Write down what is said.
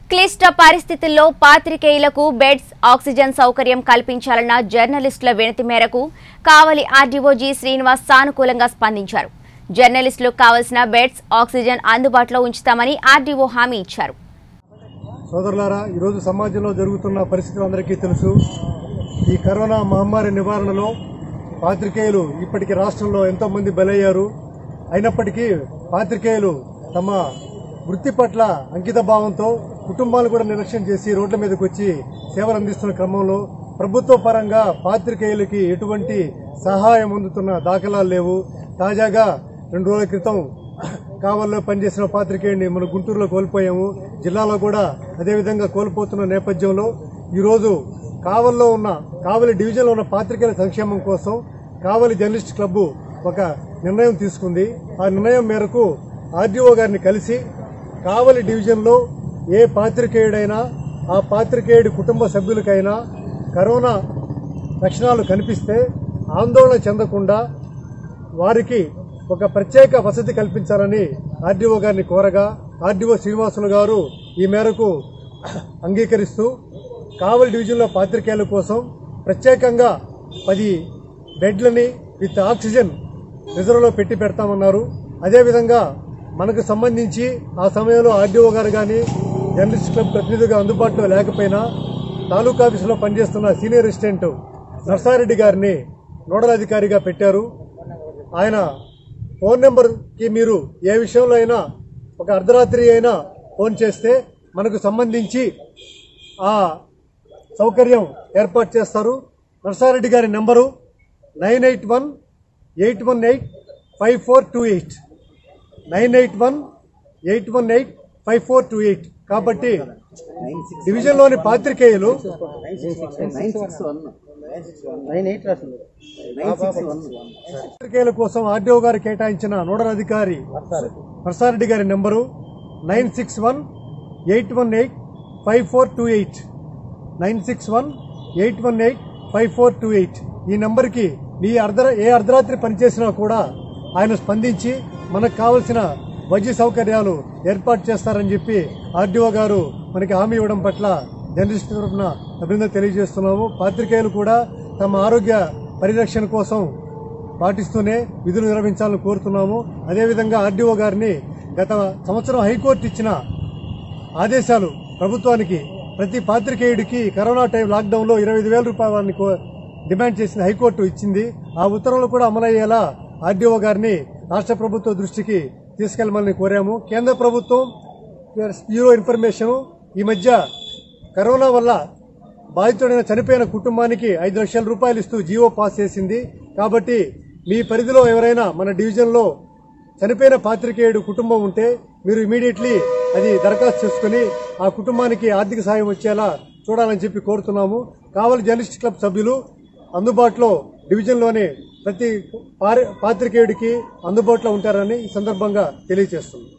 క్లిష్ట పరిస్థితుల్లో పాత్రికేయులకు beds oxygen సౌకర్యం కల్పించాలన్న జర్నలిస్టుల వినతి మేరకు కావలి ఆర్డీఓ జి శ్రీనివాస్ సానుకూలంగా స్పందించారు జర్నలిస్టులకు కావలసిన బెడ్స్ ఆక్సిజన్ అందుబాటులో ఉంచుతామని ఆర్డీఓ హామీ ఇచ్చారు సోదరులారా ఈరోజు సమాజంలో జరుగుతున్న పరిస్థితులు అందరికీ తెలుసు ఈ కరోనా మహమ్మారి నివారణలో పాత్రికేయులు ఇప్పటికీ రాష్ట్రంలో ఎంతో మంది బలయ్యారు అయినప్పటికీ పాత్రికేయులు తమ వృత్తి పట్ల అంకిత భావంతో కుటుంబాలు కూడా నిర్లక్ష్యం చేసి రోడ్ల మీదకి వచ్చి సేవలు అందిస్తున్న క్రమంలో ప్రభుత్వ పరంగా పాత్రికేయులకి ఎటువంటి సహాయం అందుతున్న దాఖలాలు లేవు తాజాగా రెండు రోజుల క్రితం కావల్లో పనిచేసిన పాత్రికేయుడిని మన గుంటూరులో కోల్పోయాము జిల్లాలో కూడా అదేవిధంగా కోల్పోతున్న నేపథ్యంలో ఈరోజు కావల్లో ఉన్న కావలి డివిజన్లో ఉన్న పాత్రికేయుల సంక్షేమం కోసం కావలి జర్నలిస్ట్ క్లబ్ ఒక నిర్ణయం తీసుకుంది ఆ నిర్ణయం మేరకు ఆర్డీఓ గారిని కలిసి కావలి డివిజన్లో ఏ పాత్రికేయుడైనా ఆ పాత్రికేయుడి కుటుంబ సభ్యులకైనా కరోనా లక్షణాలు కనిపిస్తే ఆందోళన చెందకుండా వారికి ఒక ప్రత్యేక వసతి కల్పించాలని ఆర్డీఓ గారిని కోరగా ఆర్డీఓ శ్రీనివాసులు గారు ఈ మేరకు అంగీకరిస్తూ కావలి డివిజన్లో పాత్రికేయుల కోసం ప్రత్యేకంగా పది బెడ్లని విత్ ఆక్సిజన్ రిజర్వ్లో పెట్టి పెడతామన్నారు అదేవిధంగా మనకు సంబంధించి ఆ సమయంలో ఆర్డీఓ గారు కానీ జర్నలిస్ట్ క్లబ్ ప్రతినిధిగా అందుబాటులో లేకపోయినా తాలూకా ఆఫీసులో పనిచేస్తున్న సీనియర్ అసిస్టెంట్ నర్సారెడ్డి గారిని నోడల్ అధికారిగా పెట్టారు ఆయన ఫోన్ నెంబర్కి మీరు ఏ విషయంలో అయినా ఒక అర్ధరాత్రి అయినా ఫోన్ చేస్తే మనకు సంబంధించి ఆ సౌకర్యం ఏర్పాటు చేస్తారు నర్సారెడ్డి గారి number nine eight one eight one eight five four two eight nine eight one eight one eight five four two eight కాబట్టి డివిజన్లోని పాత్రికేయులు పాత్రికేయుల కోసం ఆర్డీఓ గారు కేటాయించిన నోడల్ అధికారి నర్సారెడ్డి గారి number nine six one eight one eight five four two eight nine six one eight one eight five four two eight ఈ నెంబర్కి మీ అర్ధ ఏ అర్ధరాత్రి పనిచేసినా కూడా ఆయన స్పందించి మనకు కావలసిన వైద్య సౌకర్యాలు ఏర్పాటు చేస్తారని చెప్పి ఆర్డీఓ గారు మనకి హామీ ఇవ్వడం పట్ల జర్నలిస్ట్ తరఫున అభినందన తెలియజేస్తున్నాము పాత్రికేయులు కూడా తమ ఆరోగ్య పరిరక్షణ కోసం పాటిస్తూనే విధులు నిర్వహించాలని కోరుతున్నాము అదేవిధంగా ఆర్డీఓ గారిని గత సంవత్సరం హైకోర్టు ఇచ్చిన ఆదేశాలు ప్రభుత్వానికి ప్రతి పాత్రికేయుడికి కరోనా టైం లాక్డౌన్లో ఇరవై ఐదు వేల రూపాయలని కో- డిమాండ్ చేసిన హైకోర్టు ఇచ్చింది ఆ ఉత్తర్వులు కూడా అమలయ్యేలా ఆర్డీఓ గారిని రాష్ట్ర ప్రభుత్వ దృష్టికి తీసుకెళ్లమని కోరాము కేంద్ర ప్రభుత్వం బ్యూరో ఇన్ఫర్మేషన్ ఈ మధ్య కరోనా వల్ల బాధితుడైన చనిపోయిన కుటుంబానికి ఐదు లక్షల రూపాయలు ఇస్తూ జీవో పాస్ చేసింది కాబట్టి మీ పరిధిలో ఎవరైనా మన డివిజన్లో చనిపోయిన పాత్రికేయుడు కుటుంబం ఉంటే మీరు ఇమీడియట్లీ అది దరఖాస్తు చేసుకుని ఆ కుటుంబానికి ఆర్థిక సాయం వచ్చేలా చూడాలని చెప్పి కోరుతున్నాము కావలి జర్నలిస్ట్ క్లబ్ సభ్యులు అందుబాటులో డివిజన్లోని ప్రతి పారి- పాత్రికేయుడికి అందుబాటులో ఉంటారని ఈ సందర్భంగా తెలియజేస్తున్నాం